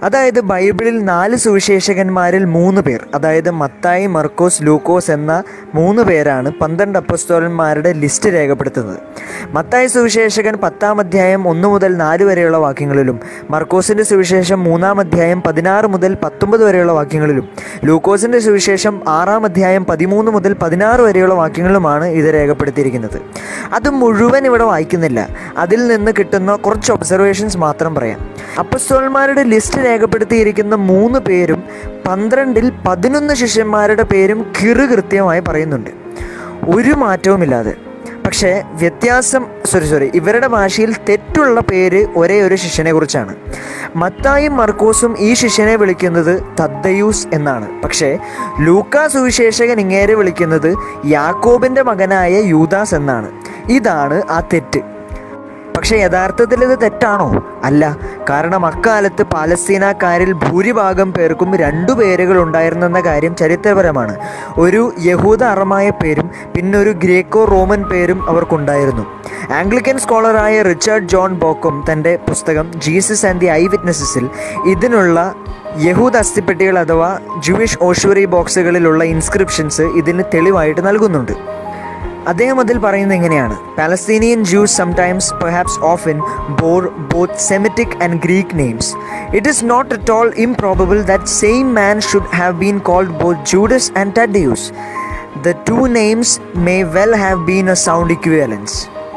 അതായത് ബൈബിളിൽ നാല് സുവിശേഷകന്മാരിൽ മൂന്ന് പേർ അതായത് മത്തായി മർക്കോസ് ലൂക്കോസ് എന്ന മൂന്ന് പേരാണ് പന്ത്രണ്ട് അപ്പസ്തോലന്മാരുടെ ലിസ്റ്റ് രേഖപ്പെടുത്തുന്നത് മത്തായി സുവിശേഷകൻ പത്താം അധ്യായം ഒന്ന് മുതൽ നാല് വരെയുള്ള വാക്യങ്ങളിലും മർക്കോസിൻ്റെ സുവിശേഷം മൂന്നാം അധ്യായം പതിനാറ് മുതൽ പത്തൊമ്പത് വരെയുള്ള വാക്യങ്ങളിലും ലൂക്കോസിൻ്റെ സുവിശേഷം ആറാം അധ്യായം പതിമൂന്ന് മുതൽ പതിനാറ് വരെയുള്ള വാക്യങ്ങളിലുമാണ് ഇത് രേഖപ്പെടുത്തിയിരിക്കുന്നത് അത് മുഴുവൻ ഇവിടെ വായിക്കുന്നില്ല അതിൽ നിന്ന് കിട്ടുന്ന കുറച്ച് ഒബ്സർവേഷൻസ് മാത്രം പറയാം അപ്പസ്തോലന്മാരുടെ ലിസ്റ്റ് രേഖപ്പെടുത്തിയിരിക്കുന്ന മൂന്ന് പേരും പന്ത്രണ്ടിൽ പതിനൊന്ന് ശിഷ്യന്മാരുടെ പേരും കിറു കൃത്യമായി പറയുന്നുണ്ട് ഒരു മാറ്റവുമില്ലാതെ പക്ഷേ വ്യത്യാസം സോറി സോറി ഇവരുടെ ഭാഷയിൽ തെറ്റുള്ള പേര് ഒരേ ഒരു ശിഷ്യനെ കുറിച്ചാണ് മത്തായും മർക്കോസും ഈ ശിഷ്യനെ വിളിക്കുന്നത് തദ്ദയൂസ് എന്നാണ് പക്ഷേ ലൂക്കാ സുവിശേഷകൻ ഇങ്ങേരെ വിളിക്കുന്നത് യാക്കോബിൻ്റെ മകനായ യൂദാസ് എന്നാണ് ഇതാണ് ആ തെറ്റ് പക്ഷേ യഥാർത്ഥത്തിൽ ഇത് തെറ്റാണോ അല്ല കാരണം അക്കാലത്ത് പാലസ്തീനക്കാരിൽ ഭൂരിഭാഗം പേർക്കും രണ്ടു പേരുകൾ ഉണ്ടായിരുന്നെന്ന കാര്യം ചരിത്രപരമാണ് ഒരു യഹൂദ അറമായ പേരും പിന്നെ ഒരു ഗ്രേക്കോ റോമൻ പേരും അവർക്കുണ്ടായിരുന്നു ആംഗ്ലിക്കൻ സ്കോളറായ റിച്ചാർഡ് ജോൺ ബോക്കും തൻ്റെ പുസ്തകം ജീസസ് ആൻഡ് ദി ഐ വിറ്റ്നസസിൽ ഇതിനുള്ള യഹൂദ അസ്ഥിപ്പെട്ടികൾ അഥവാ ജൂയിഷ് ഓഷുവറി ബോക്സുകളിലുള്ള ഇൻസ്ക്രിപ്ഷൻസ് ഇതിന് തെളിവായിട്ട് നൽകുന്നുണ്ട് അദ്ദേഹം അതിൽ പറയുന്നത് എങ്ങനെയാണ് Palestinian Jews sometimes perhaps often bore both Semitic and Greek names it is not at all improbable that same man should have been called both Judas and Thaddeus the two names may well have been a sound equivalence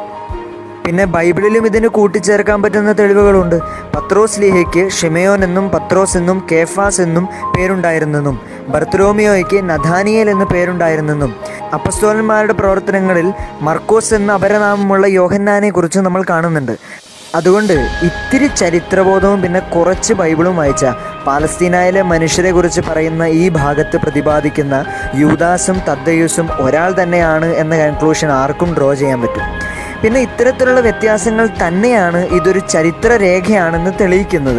പിന്നെ ബൈബിളിലും ഇതിന് കൂട്ടിച്ചേർക്കാൻ പറ്റുന്ന തെളിവുകളുണ്ട് പത്രോസ് ലീഹയ്ക്ക് ഷിമയോൻ എന്നും പത്രോസ് എന്നും കേഫാസ് എന്നും പേരുണ്ടായിരുന്നെന്നും ബർത്തലോമിയോയ്ക്ക് Nathaniel എന്ന് പേരുണ്ടായിരുന്നെന്നും അപ്പസ്തോലന്മാരുടെ പ്രവർത്തനങ്ങളിൽ മർക്കോസ് എന്ന അപരനാമമുള്ള യോഹന്നാനെ കുറിച്ച് നമ്മൾ കാണുന്നുണ്ട് അതുകൊണ്ട് ഇത്തിരി ചരിത്രബോധവും പിന്നെ കുറച്ച് ബൈബിളും വായിച്ച പാലസ്തീനയിലെ മനുഷ്യരെ കുറിച്ച് പറയുന്ന ഈ ഭാഗത്ത് പ്രതിപാദിക്കുന്ന യൂദാസും തദ്ദയൂസും ഒരാൾ തന്നെയാണ് എന്ന കൺക്ലൂഷൻ ആർക്കും ഡ്രോ ചെയ്യാൻ പറ്റും പിന്നെ ഇത്തരത്തിലുള്ള വ്യത്യാസങ്ങൾ തന്നെയാണ് ഇതൊരു ചരിത്ര രേഖയാണെന്ന് തെളിയിക്കുന്നത്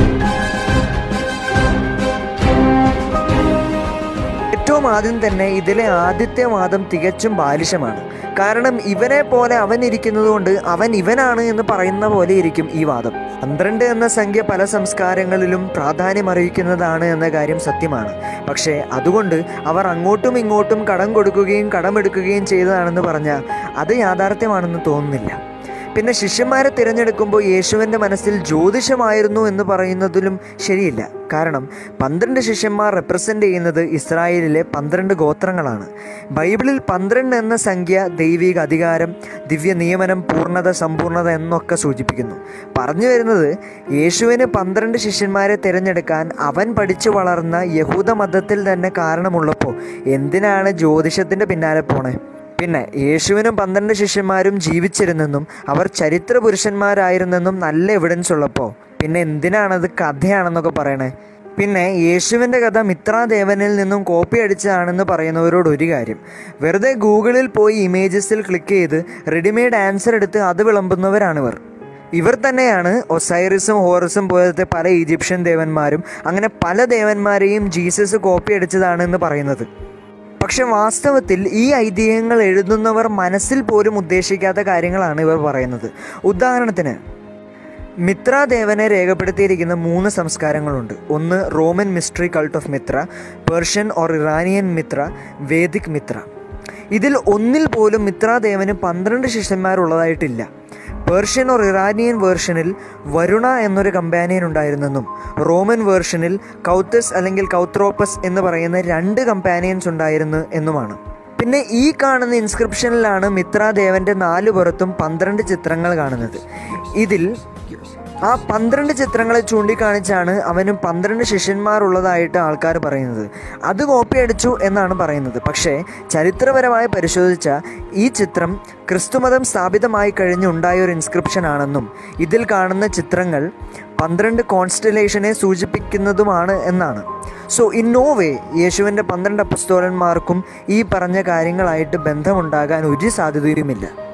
ഏറ്റവും ആദ്യം തന്നെ ഇതിലെ ആദ്യത്തെ വാദം തികച്ചും ബാലിശമാണ് കാരണം ഇവനെ പോലെ അവൻ ഇരിക്കുന്നത് കൊണ്ട് അവൻ ഇവനാണ് എന്ന് പറയുന്ന പോലെ ഇരിക്കും ഈ വാദം പന്ത്രണ്ട് എന്ന സംഖ്യ പല സംസ്കാരങ്ങളിലും പ്രാധാന്യം അറിയിക്കുന്നതാണ് എന്ന കാര്യം സത്യമാണ് പക്ഷേ അതുകൊണ്ട് അവർ അങ്ങോട്ടും ഇങ്ങോട്ടും കടം കൊടുക്കുകയും കടമെടുക്കുകയും ചെയ്തതാണെന്ന് പറഞ്ഞാൽ അത് യാഥാർത്ഥ്യമാണെന്ന് തോന്നുന്നില്ല പിന്നെ ശിഷ്യന്മാരെ തിരഞ്ഞെടുക്കുമ്പോൾ യേശുവിൻ്റെ മനസ്സിൽ ജ്യോതിഷമായിരുന്നു എന്ന് പറയുന്നതിലും ശരിയില്ല കാരണം പന്ത്രണ്ട് ശിഷ്യന്മാർ റെപ്രസെൻ്റ് ചെയ്യുന്നത് ഇസ്രായേലിലെ പന്ത്രണ്ട് ഗോത്രങ്ങളാണ് ബൈബിളിൽ പന്ത്രണ്ട് എന്ന സംഖ്യ ദൈവിക അധികാരം ദിവ്യ നിയമനം പൂർണ്ണത സമ്പൂർണ്ണത എന്നൊക്കെ സൂചിപ്പിക്കുന്നു പറഞ്ഞു വരുന്നത് യേശുവിന് പന്ത്രണ്ട് ശിഷ്യന്മാരെ തിരഞ്ഞെടുക്കാൻ അവൻ പഠിച്ചു വളർന്ന യഹൂദ മതത്തിൽ തന്നെ കാരണമുള്ളപ്പോൾ എന്തിനാണ് ജ്യോതിഷത്തിൻ്റെ പിന്നാലെ പോണേ പിന്നെ യേശുവിനും പന്ത്രണ്ട് ശിഷ്യന്മാരും ജീവിച്ചിരുന്നെന്നും അവർ ചരിത്ര പുരുഷന്മാരായിരുന്നെന്നും നല്ല എവിഡൻസ് ഉള്ളപ്പോൾ പിന്നെ എന്തിനാണത് കഥയാണെന്നൊക്കെ പറയണേ പിന്നെ യേശുവിൻ്റെ കഥ മിത്രാദേവനിൽ നിന്നും കോപ്പി അടിച്ചതാണെന്ന് പറയുന്നവരോട് ഒരു കാര്യം വെറുതെ ഗൂഗിളിൽ പോയി ഇമേജസിൽ ക്ലിക്ക് ചെയ്ത് റെഡിമെയ്ഡ് ആൻസർ എടുത്ത് അത് വിളമ്പുന്നവരാണിവർ ഇവർ തന്നെയാണ് ഒസൈറിസും ഹോറസും പോലത്തെ പല ഈജിപ്ഷ്യൻ ദേവന്മാരും അങ്ങനെ പല ദേവന്മാരെയും ജീസസ് കോപ്പി അടിച്ചതാണെന്ന് പറയുന്നത് പക്ഷെ വാസ്തവത്തിൽ ഈ ഐതിഹ്യങ്ങൾ എഴുതുന്നവർ മനസ്സിൽ പോലും ഉദ്ദേശിക്കാത്ത കാര്യങ്ങളാണ് ഇവർ പറയുന്നത് ഉദാഹരണത്തിന് മിത്രദേവനെ രേഖപ്പെടുത്തിയിരിക്കുന്ന മൂന്ന് സംസ്കാരങ്ങളുണ്ട് ഒന്ന് Roman mystery cult of Mithra Persian or Iranian Mithra Vedic Mithra ഇതിൽ ഒന്നിൽ പോലും മിത്രാദേവന് പന്ത്രണ്ട് ശിഷ്യന്മാരുള്ളതായിട്ടില്ല പേർഷ്യൻ ഓർ ഇറാനിയൻ വേർഷനിൽ വരുണ എന്നൊരു കമ്പാനിയൻ ഉണ്ടായിരുന്നെന്നും റോമൻ വേർഷനിൽ കൗത്തസ് അല്ലെങ്കിൽ കൗത്രോപ്പസ് എന്ന് പറയുന്ന രണ്ട് കമ്പാനിയൻസ് ഉണ്ടായിരുന്നു എന്നുമാണ് പിന്നെ ഈ കാണുന്ന ഇൻസ്ക്രിപ്ഷനിലാണ് മിത്രാദേവന്റെ നാലു പുറത്തും പന്ത്രണ്ട് ചിത്രങ്ങൾ കാണുന്നത് ഇതിൽ ആ പന്ത്രണ്ട് ചിത്രങ്ങളെ ചൂണ്ടിക്കാണിച്ചാണ് അവന് പന്ത്രണ്ട് ശിഷ്യന്മാരുള്ളതായിട്ട് ആൾക്കാർ പറയുന്നത് അത് കോപ്പി അടിച്ചു എന്നാണ് പറയുന്നത് പക്ഷേ ചരിത്രപരമായി പരിശോധിച്ച ഈ ചിത്രം ക്രിസ്തുമതം സ്ഥാപിതമായി കഴിഞ്ഞുണ്ടായ ഒരു ഇൻസ്ക്രിപ്ഷൻ ആണെന്നും ഇതിൽ കാണുന്ന ചിത്രങ്ങൾ പന്ത്രണ്ട് കോൺസ്റ്റലേഷനെ സൂചിപ്പിക്കുന്നതുമാണ് എന്നാണ് സോ ഇൻ നോ വേ യേശുവിൻ്റെ പന്ത്രണ്ട് അപ്പസ്തോലന്മാർക്കും ഈ പറഞ്ഞ കാര്യങ്ങളായിട്ട് ബന്ധമുണ്ടാകാൻ ഒരു സാധ്യതയുമില്ല